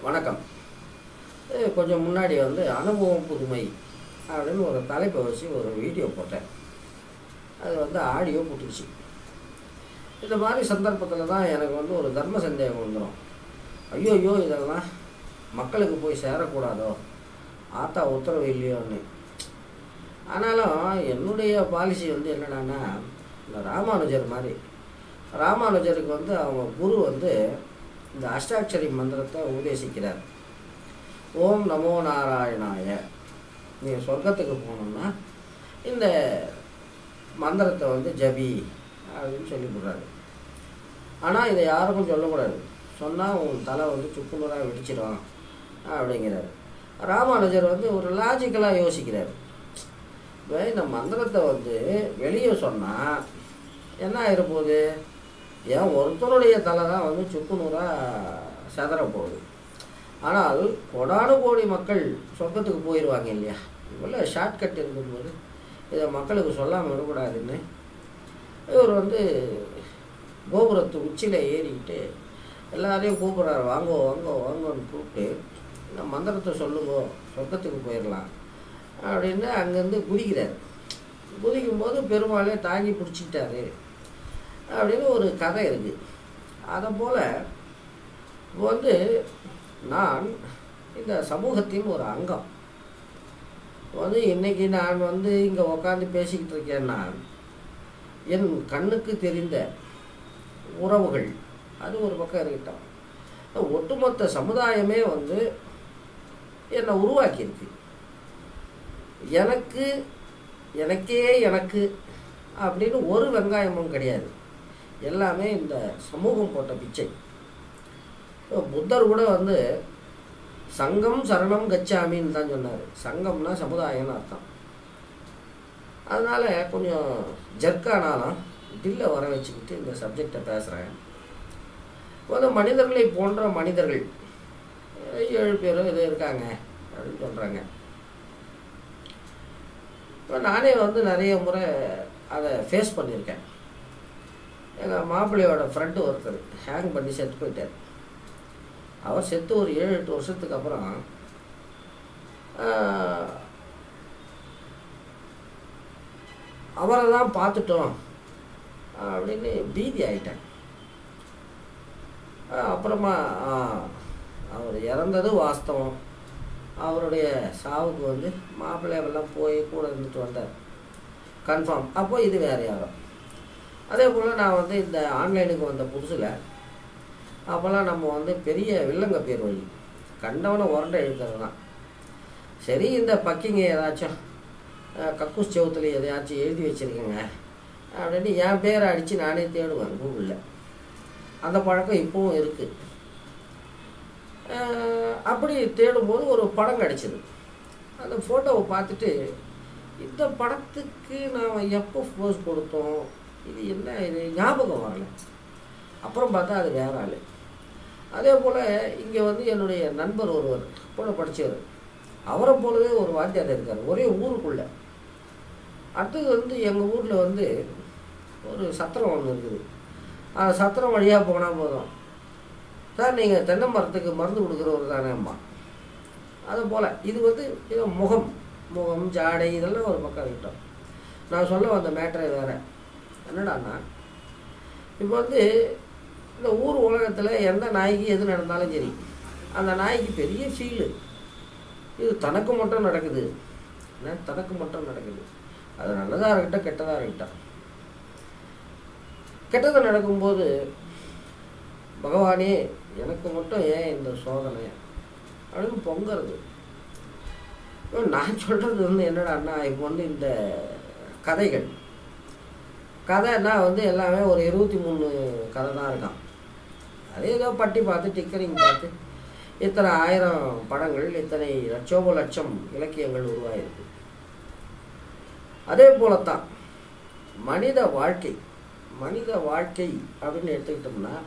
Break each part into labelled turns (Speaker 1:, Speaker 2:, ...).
Speaker 1: வணக்கம் இது கொஞ்சம் முன்னாடி வந்து அனுபவம் புதுமை அப்படின்னு ஒரு தலைப்பை வச்சு ஒரு வீடியோ போட்டேன் அது வந்து ஆடியோ போட்டுருச்சு இந்த மாதிரி சந்தர்ப்பத்தில் தான் எனக்கு வந்து ஒரு தர்ம சந்தேகம் வந்துடும் ஐயோ ஐயோ இதெல்லாம் மக்களுக்கு போய் சேரக்கூடாதோ ஆத்தா உத்தரவு இல்லையோன்னு ஆனாலும் என்னுடைய பாலிசி வந்து என்னடான்னா இந்த ராமானுஜர் மாதிரி ராமானுஜருக்கு வந்து அவங்க குரு வந்து இந்த அஷ்டாட்சரி மந்திரத்தை உபதேசிக்கிறார் ஓம் நமோ நாராயணாய நீங்கள் சொர்க்கத்துக்கு போகணுன்னா இந்த மந்திரத்தை வந்து ஜபி அப்படின்னு சொல்லி கொடுறாரு ஆனால் இதை யாருக்கும் சொல்லக்கூடாது சொன்னால் உன் தலை வந்து சுக்குநூறாக வெடிச்சிடும் அப்படிங்கிறாரு ராமானுஜர் வந்து ஒரு லாஜிக்கலாக யோசிக்கிறார் இப்போ இந்த மந்திரத்தை வந்து வெளியே சொன்னால் என்ன ஆகிருப்போகுது ஏன் ஒருத்தருடைய தலை தான் வந்து சுக்குநூறாக செதற போகுது ஆனால் கொடானு கோடி மக்கள் சொர்க்கத்துக்கு போயிடுவாங்க இல்லையா இவ்வளோ ஷார்ட்கட் இருக்கும்போது இதை மக்களுக்கு சொல்லாமல் விடக்கூடாதுன்னு இவர் வந்து கோபுரத்து உச்சியில் ஏறிக்கிட்டு எல்லாரையும் கூப்பிட்றாரு வாங்கோ வாங்கோ வாங்கோன்னு கூப்பிட்டு இந்த மந்திரத்தை சொல்லுங்கோ சொர்க்கத்துக்கு போயிடலாம் அப்படின்னு அங்கேருந்து குதிக்கிறார் குதிக்கும்போது பெருமாளே தாங்கி பிடிச்சிக்கிட்டாரு அப்படின்னு ஒரு கதை இருக்குது அதை போல் வந்து நான் இந்த சமூகத்தின் ஒரு அங்கம் வந்து இன்னைக்கு நான் வந்து இங்கே உக்காந்து பேசிக்கிட்டு இருக்கேன்னா என் கண்ணுக்கு தெரிந்த உறவுகள் அது ஒரு பக்கம் இருக்கட்டும் ஒட்டுமொத்த சமுதாயமே வந்து என்னை உருவாக்கியிருக்கு எனக்கு எனக்கே எனக்கு அப்படின்னு ஒரு வெங்காயமும் கிடையாது எல்லாமே இந்த சமூகம் போட்ட பிச்சை புத்தர் கூட வந்து சங்கம் சரணம் கச்சாமின்னு தான் சொன்னார் சங்கம்னா சமுதாயம்னு அர்த்தம் அதனால் கொஞ்சம் ஜர்க்கானாலும் டில்லை வர வச்சுக்கிட்டு இந்த சப்ஜெக்டை பேசுகிறேன் வந்து மனிதர்களை போன்ற மனிதர்கள் ஏழு பேரும் இது இருக்காங்க அப்படின்னு சொல்கிறாங்க இப்போ நானே வந்து நிறைய முறை அதை ஃபேஸ் பண்ணியிருக்கேன் எங்கள் மாப்பிள்ளையோட ஃப்ரெண்டு ஒருத்தர் ஹேங் பண்ணி செத்து போயிட்டார் அவர் செத்து ஒரு ஏழு எட்டு வருஷத்துக்கு அப்புறம் அவரை தான் பார்த்துட்டோம் அப்படின்னு பீதி ஆயிட்டேன் அப்புறமா அவர் இறந்தது வாஸ்தவம் அவருடைய சாவுக்கு வந்து மாப்பிள்ளையெல்லாம் போய் கூட இருந்துட்டு வந்தார் கன்ஃபார்ம் அப்போ இது வேறு யாரும் அதே போல் நான் வந்து இந்த ஆன்லைனுக்கு வந்த புதுசில் அப்போல்லாம் நம்ம வந்து பெரிய வில்லங்க பேர் வழி கண்டவனை உரண்டை இழுக்கிறது தான் சரி இந்த பக்கிங்க ஏதாச்சும் கக்கூஸ் செவத்தில் எதையாச்சும் எழுதி வச்சுருக்கேங்க அப்படின்னு என் பேரை அடித்து நானே தேடுவேன் கூகுளில் அந்த பழக்கம் இப்போவும் இருக்குது அப்படி தேடும்போது ஒரு படம் கிடச்சிது அந்த ஃபோட்டோவை பார்த்துட்டு இந்த படத்துக்கு நாம் எப்போ போஸ் கொடுத்தோம் இது என்ன இது ஞாபகம் வரல அப்புறம் பார்த்தா அது வேற ஆள் அதே போல் இங்கே வந்து என்னுடைய நண்பர் ஒருவர் கூட படித்தவர் அவரை போலவே ஒரு வாத்தியார் இருக்கார் ஒரே ஊருக்குள்ளே அடுத்தது வந்து எங்கள் ஊரில் வந்து ஒரு சத்திரம் ஒன்று இருக்குது அந்த சத்திரம் வழியாக போனால் போதும் சார் நீங்கள் தென்னை மரத்துக்கு மருந்து கொடுக்குறவர் தானேம்மா அது போல் இது வந்து இது முகம் முகம் ஜாடை இதெல்லாம் ஒரு பக்கம் இருக்கட்டும் நான் சொல்ல வந்த மேட்டரே வேறு என்னடான்னா இப்போ வந்து இந்த ஊர் உலகத்தில் எந்த நாய்க்கு எது நடந்தாலும் சரி அந்த நாய்க்கு பெரிய ஃபீலு இது தனக்கு மட்டும் நடக்குது என்ன தனக்கு மட்டும் நடக்குது அது நல்லதாக இருக்கட்டும் கெட்டதாக இருக்கட்டும் கெட்டது நடக்கும்போது பகவானே எனக்கு மட்டும் ஏன் இந்த சோதனை அப்படின்னு பொங்கிறது நான் சொல்கிறது வந்து என்னடான்னா இப்போ வந்து இந்த கதைகள் கதைன்னா வந்து எல்லாமே ஒரு இருபத்தி மூணு கதை தான் இருக்கான் அதே ஏதோ பட்டி பார்த்து டிக்கரிங் பார்த்து இத்தனை ஆயிரம் படங்கள் இத்தனை லட்சோப லட்சம் இலக்கியங்கள் உருவாயிருக்கு அதே போலத்தான் மனித வாழ்க்கை மனித வாழ்க்கை அப்படின்னு எடுத்துக்கிட்டோம்னா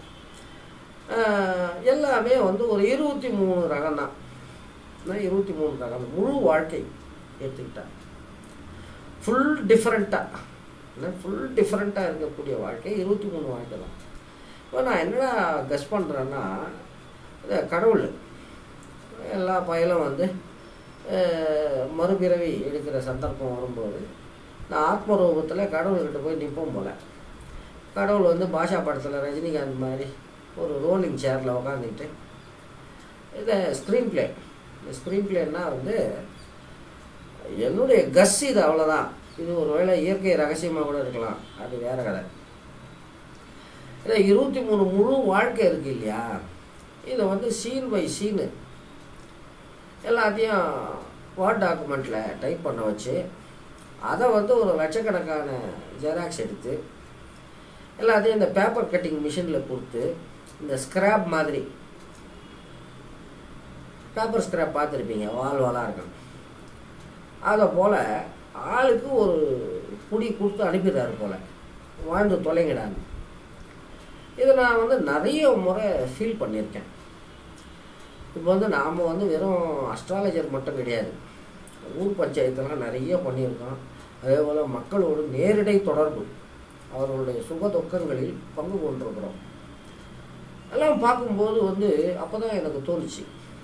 Speaker 1: எல்லாமே வந்து ஒரு இருபத்தி மூணு ரகம் தான் இருபத்தி மூணு ரகம் முழு வாழ்க்கை எடுத்துக்கிட்டா ஃபுல் டிஃப்ரெண்ட்டாக ஃபுல் டிஃப்ரெண்ட்டாக இருக்கக்கூடிய வாழ்க்கை இருபத்தி மூணு வாழ்க்கை தான் இப்போ நான் என்னடா கஸ் பண்ணுறேன்னா இந்த கடவுள் எல்லா பயலும் வந்து அஹ், மறுபிறவி எடுக்கிற சந்தர்ப்பம் வரும்போது நான் ஆத்ம ரூபத்தில் கடவுள்கிட்ட போய் நிற்போம் போல கடவுள் வந்து பாஷா படத்தில் ரஜினிகாந்த் மாதிரி ஒரு ரோலிங் சேரில் உக்காந்துக்கிட்டு இதை ஸ்க்ரீன் பிளே இந்த ஸ்க்ரீன் பிளேன்னா வந்து என்னுடைய கஸ் இது அவ்வளோதான் இது ஒரு வேளை இயற்கை ரகசியமாக கூட இருக்கலாம் அது வேற கதை இதை இருபத்தி மூணு முழு வாழ்க்கை இருக்கு இல்லையா இதை வந்து சீன் பை சீனு எல்லாத்தையும் வேர்ட் டாக்குமெண்ட்டில் டைப் பண்ண வச்சு அதை வந்து ஒரு லட்சக்கணக்கான ஜெராக்ஸ் எடுத்து எல்லாத்தையும் இந்த பேப்பர் கட்டிங் மிஷினில் கொடுத்து இந்த ஸ்கிராப் மாதிரி பேப்பர் ஸ்கிராப் பார்த்துருப்பீங்க வால் வாலாக இருக்கும் அதை போல் ஆளுக்கு ஒரு புடி கொடுத்து அனுப்பிடுறாரு போல் வாழ்ந்து தொலைங்கடான்னு இதை நான் வந்து நிறைய முறை ஃபீல் பண்ணியிருக்கேன் இப்போ வந்து நாம் வந்து வெறும் அஸ்ட்ராலஜர் மட்டும் கிடையாது ஊர் பஞ்சாயத்தெல்லாம் நிறைய பண்ணியிருக்கோம் அதே போல் மக்களோடு நேரடி தொடர்பு அவர்களுடைய சுக துக்கங்களில் பங்கு கொண்டிருக்கிறோம் எல்லாம் பார்க்கும்போது வந்து அப்போ தான் எனக்கு தோணுச்சு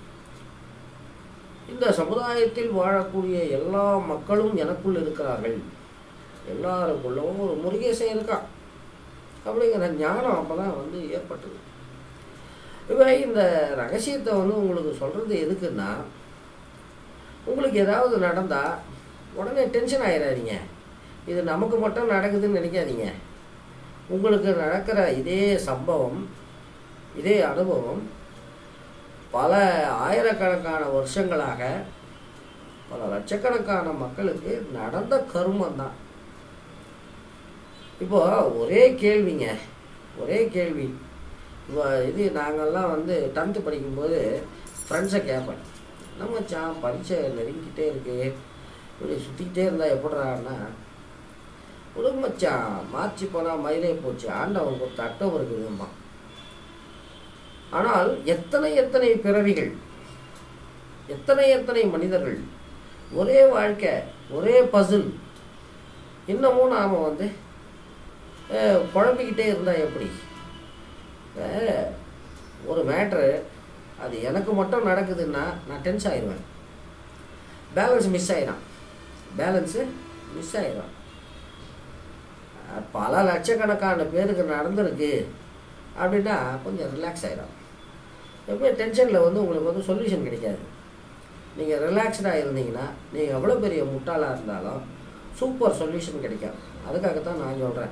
Speaker 1: இந்த சமுதாயத்தில் வாழக்கூடிய எல்லா மக்களும் எனக்குள் இருக்கிறார்கள் எல்லாருக்குள்ளவும் ஒரு முருகேசன் இருக்கான் அப்படிங்கிற ஞானம் அப்போ தான் வந்து ஏற்பட்டது இப்போ இந்த ரகசியத்தை வந்து உங்களுக்கு சொல்கிறது எதுக்குன்னா உங்களுக்கு ஏதாவது நடந்தால் உடனே டென்ஷன் ஆயிடாதீங்க இது நமக்கு மட்டும் நடக்குதுன்னு நினைக்காதீங்க உங்களுக்கு நடக்கிற இதே சம்பவம் இதே அனுபவம் பல ஆயிரக்கணக்கான வருஷங்களாக பல லட்சக்கணக்கான மக்களுக்கு நடந்த கருமம் தான் இப்போ ஒரே கேள்விங்க ஒரே கேள்வி இப்போ இது நாங்கள்லாம் வந்து டென்த்து படிக்கும்போது ஃப்ரெண்ட்ஸை கேட்பேன் என்ன மச்சான் பரீட்சை நெருங்கிக்கிட்டே இருக்கு இப்படி சுற்றிக்கிட்டே இருந்தால் எப்படிறான்னா விடு மச்சான் மார்ச் போனால் மயிலே போச்சு ஆண்டவன் கொடுத்த அட்டம் இருக்குதும்மா ஆனால் எத்தனை எத்தனை பிறவிகள் எத்தனை எத்தனை மனிதர்கள் ஒரே வாழ்க்கை ஒரே பசில் இன்னமும் நாம் வந்து அஹ், குழம்பிக்கிட்டே இருந்தால் எப்படி அஹ், ஒரு மேட்ரு அது எனக்கு மட்டும் நடக்குதுன்னா நான் டென்ஸ் ஆயிடுவேன் பேலன்ஸ் மிஸ் ஆயிடும் பேலன்ஸு மிஸ் ஆயிடும் அஹ், பல லட்சக்கணக்கான பேருக்கு நடந்திருக்கு அப்படின்னா கொஞ்சம் ரிலாக்ஸ் ஆகிடும் எப்பவுமே டென்ஷனில் வந்து உங்களுக்கு வந்து சொல்யூஷன் கிடைக்காது நீங்கள் ரிலாக்ஸ்டாக இருந்தீங்கன்னா நீங்கள் எவ்வளோ பெரிய முட்டாளாக இருந்தாலும் சூப்பர் சொல்யூஷன் கிடைக்கும் அதுக்காகத்தான் நான் சொல்கிறேன்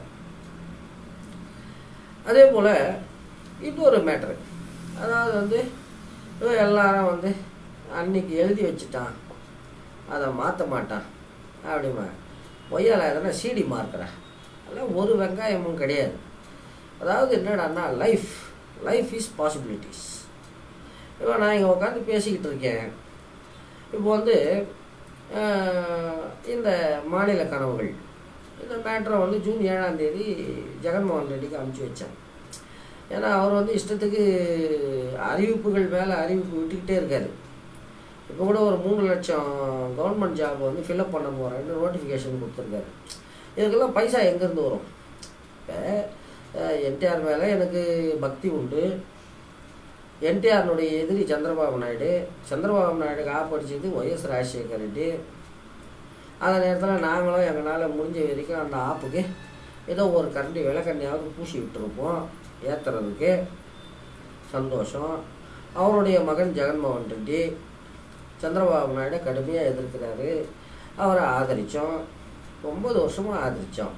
Speaker 1: அதே போல் இன்னொரு மேட்ரு அதாவது வந்து இவன் எல்லாரும் வந்து அன்னைக்கு எழுதி வச்சுட்டான் அதை மாற்ற மாட்டான் அப்படிமா ஒய்யால எதனா சீடி மார்க்கிறா அதெல்லாம் ஒரு வெங்காயமும் கிடையாது அதாவது என்னடான்னா லைஃப் லைஃப் இஸ் பாசிபிலிட்டிஸ் இப்போ நான் இங்கே உட்காந்து பேசிக்கிட்டு இருக்கேன் இப்போ வந்து ஆஹ், இந்த மாநில கனவுகள் இந்த மேட்ரை வந்து ஜூன் ஏழாம் தேதி ஜெகன்மோகன் ரெட்டிக்கு அனுப்பிச்சி வச்சேன் ஏன்னா அவர் வந்து இஷ்டத்துக்கு அறிவிப்புகள் மேலே அறிவிப்பு விட்டுக்கிட்டே இருக்காரு இப்போ கூட ஒரு மூணு லட்சம் கவர்மெண்ட் ஜாப் வந்து ஃபில்அப் பண்ண போகிறேன்னு நோட்டிஃபிகேஷன் கொடுத்துருக்காரு இதுக்கெல்லாம் பைசா எங்கேருந்து வரும் இப்போ என்டிஆர் மேலே எனக்கு பக்தி உண்டு என்டிஆர்னுடைய எதிரி சந்திரபாபு நாயுடு சந்திரபாபு நாயுடுக்கு ஆப்படிச்சது ஒய்எஸ் ராஜசேகர் ரெட்டி அந்த நேரத்தில் நாங்களும் எங்களால் முடிஞ்ச வரைக்கும் அந்த ஆப்புக்கு ஏதோ ஒரு கரண்டி விளக்கண்ணியாவது பூசி விட்டுருப்போம் ஏற்றுறதுக்கு சந்தோஷம் அவருடைய மகன் ஜெகன்மோகன் ரெட்டி சந்திரபாபு நாயுடு கடுமையாக எதிர்க்கிறாரு அவரை ஆதரித்தோம் ஒம்பது வருஷமாக ஆதரித்தோம்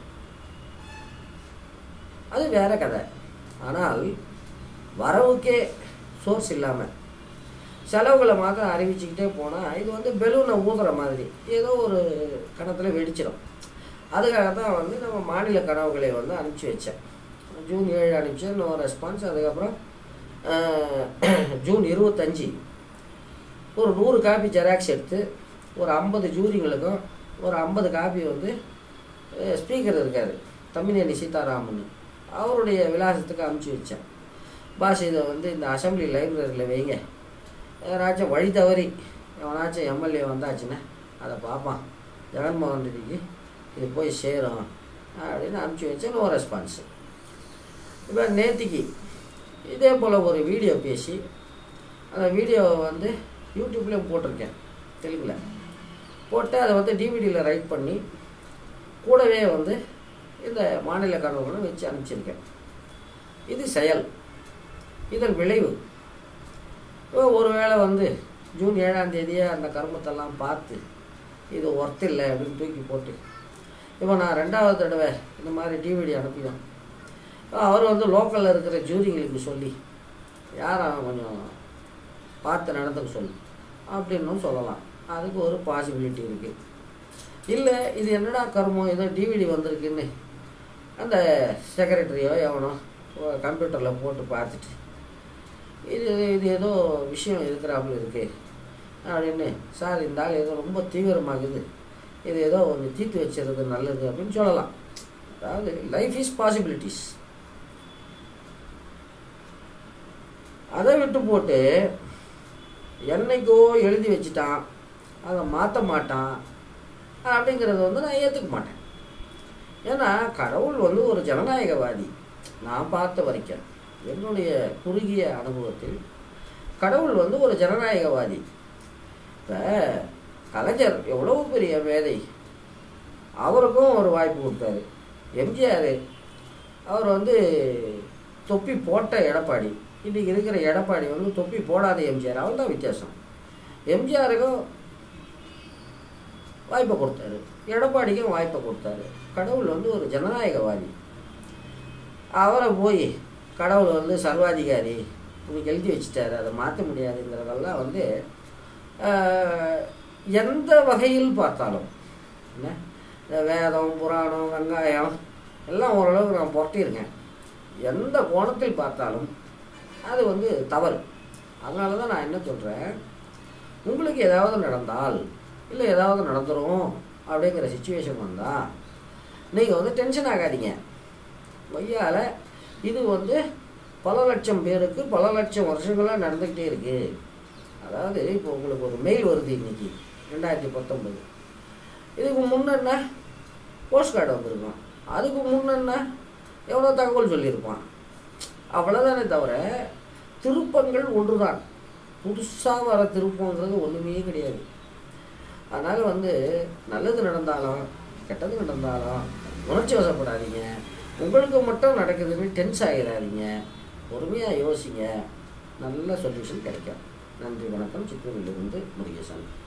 Speaker 1: அது வேற கதை ஆனால் வரவுக்கே சோர்ஸ் இல்லாமல் செலவுகளை மாத்திரம் அறிவிச்சுக்கிட்டே போனால் இது வந்து பெலூனை ஊதுற மாதிரி ஏதோ ஒரு கணத்தில் வெடிச்சிடும் அதுக்காக தான் வந்து நம்ம மாநில கனவுகளை வந்து அனுப்பிச்சி வச்சேன் ஜூன் ஏழு அனுப்பிச்சேன் நோ ரெஸ்பான்ஸ் அதுக்கப்புறம் ஆஹ், ஜூன் இருபத்தஞ்சி ஒரு நூறு காப்பி ஜெராக்ஸ் எடுத்து ஒரு ஐம்பது ஜூரிங்களுக்கும் ஒரு ஐம்பது காப்பி வந்து ஸ்பீக்கர் இருக்கார் தமிழனி சீதாராமன் அவருடைய விலாசத்துக்கு அனுப்பிச்சி வச்சேன் பாஸ் இதை வந்து இந்த அசெம்பிளி லைப்ரரியில் வைங்க யாராச்சும் வழி தவறி எவனாச்சும் எம்எல்ஏ வந்தாச்சுன்னா அதை பார்ப்பான் ஜெகன்மோகன் ரெட்டிக்கு இது போய் சேரும் அப்படின்னு அனுப்பிச்சி வச்சேன் நோ ரெஸ்பான்ஸு இப்போ நேத்திக்கு இதே போல் ஒரு வீடியோ பேசி அந்த வீடியோவை வந்து யூடியூப்லேயும் போட்டிருக்கேன் தெலுங்கில் போட்டு அதை வந்து டிவிடியில் ரைட் பண்ணி கூடவே வந்து இந்த மாநில கனவுகளை வச்சு அனுப்பிச்சிருக்கேன் இது செயல் இதன் விளைவு இப்போ ஒருவேளை வந்து ஜூன் ஏழாம் தேதியே அந்த கர்மத்தெல்லாம் பார்த்து இது ஒர்த் இல்லை அப்படின்னு தூக்கி போட்டு இப்போ நான் ரெண்டாவது தடவை இந்த மாதிரி டிவிடி அனுப்பினோம் அவர் வந்து லோக்கலில் இருக்கிற ஜூரிங்களுக்கு சொல்லி யார் அவன் கொஞ்சம் பார்த்து நடந்துக்க சொல்லு அப்படின்னும் சொல்லலாம் அதுக்கு ஒரு பாசிபிலிட்டி இருக்குது இல்லை இது என்னடா கர்மம் ஏதோ டிவிடி வந்திருக்குன்னு அந்த செக்ரட்டரியோ எவனோ கம்ப்யூட்டரில் போட்டு பார்த்துட்டு இது இது ஏதோ விஷயம் இருக்கிறாப்புல இருக்கு அப்படின்னு சார் இந்த ஆள் ஏதோ ரொம்ப தீவிரமாகுது இது ஏதோ ஒன்று தீர்த்து வச்சிருது நல்லது அப்படின்னு சொல்லலாம் அதாவது லைஃப் இஸ் பாசிபிலிட்டிஸ் அதை விட்டு போட்டு என்னைக்கோ எழுதி வச்சுட்டான் அதை மாற்ற மாட்டான் அப்படிங்கிறத வந்து நான் ஏற்றுக்க மாட்டேன் ஏன்னா கடவுள் வந்து ஒரு ஜனநாயகவாதி நான் பார்த்த வரைக்கும் என்னுடைய குறுகிய அனுபவத்தில் கடவுள் வந்து ஒரு ஜனநாயகவாதி இப்போ கலைஞர் எவ்வளோ பெரிய மேதை அவருக்கும் ஒரு வாய்ப்பு கொடுத்தாரு எம்ஜிஆர் அவர் வந்து தொப்பி போட்ட எடப்பாடி இன்றைக்கி இருக்கிற எடப்பாடி வந்து தொப்பி போடாத எம்ஜிஆர் அவள் தான் வித்தியாசம் எம்ஜிஆருக்கும் வாய்ப்பை கொடுத்தாரு எடப்பாடிக்கும் வாய்ப்பை கொடுத்தாரு கடவுள் வந்து ஒரு ஜனநாயகவாதி அவரை போய் கடவுள் வந்து சர்வாதிகாரி உங்களுக்கு எழுதி வச்சுட்டாரு அதை மாற்ற முடியாதுங்கிறதெல்லாம் வந்து ஆஹ், எந்த வகையில் பார்த்தாலும் என்ன இந்த வேதம் புராணம் வெங்காயம் எல்லாம் ஓரளவுக்கு நான் புரட்டியிருக்கேன் எந்த கோணத்தில் பார்த்தாலும் அது வந்து தவறு அதனால தான் நான் என்ன சொல்கிறேன் உங்களுக்கு ஏதாவது நடந்தால் இல்லை ஏதாவது நடந்துரும் அப்படிங்கிற சுச்சுவேஷன் வந்தால் நீங்கள் வந்து டென்ஷன் ஆகாதீங்க கொய்யால இது வந்து பல லட்சம் பேருக்கு பல லட்சம் வருஷங்களாக நடந்துக்கிட்டே இருக்குது அதாவது இப்போ உங்களுக்கு ஒரு மெயில் வருது இன்னைக்கு ரெண்டாயிரத்தி பத்தொம்பது இதுக்கு முன்னென்ன போஸ்ட் கார்டு வந்திருக்கும் அதுக்கு முன்னென்ன எவ்வளோ தகவல் சொல்லியிருப்பான் அவ்வளோதானே தவிர திருப்பங்கள் ஒன்று தான் புதுசாக வர திருப்பங்கிறது ஒன்றுமே கிடையாது அதனால் வந்து நல்லது நடந்தாலும் கெட்டது நடந்தாலும் உணர்ச்சி வசப்படாதீங்க உங்களுக்கு மட்டும் நடக்குதுன்னு டென்ஸ் ஆகிடாதீங்க பொறுமையாக யோசிங்க நல்ல சொல்யூஷன் கிடைக்கும் நன்றி வணக்கம் சித்தூரிலிருந்து முருகேசன்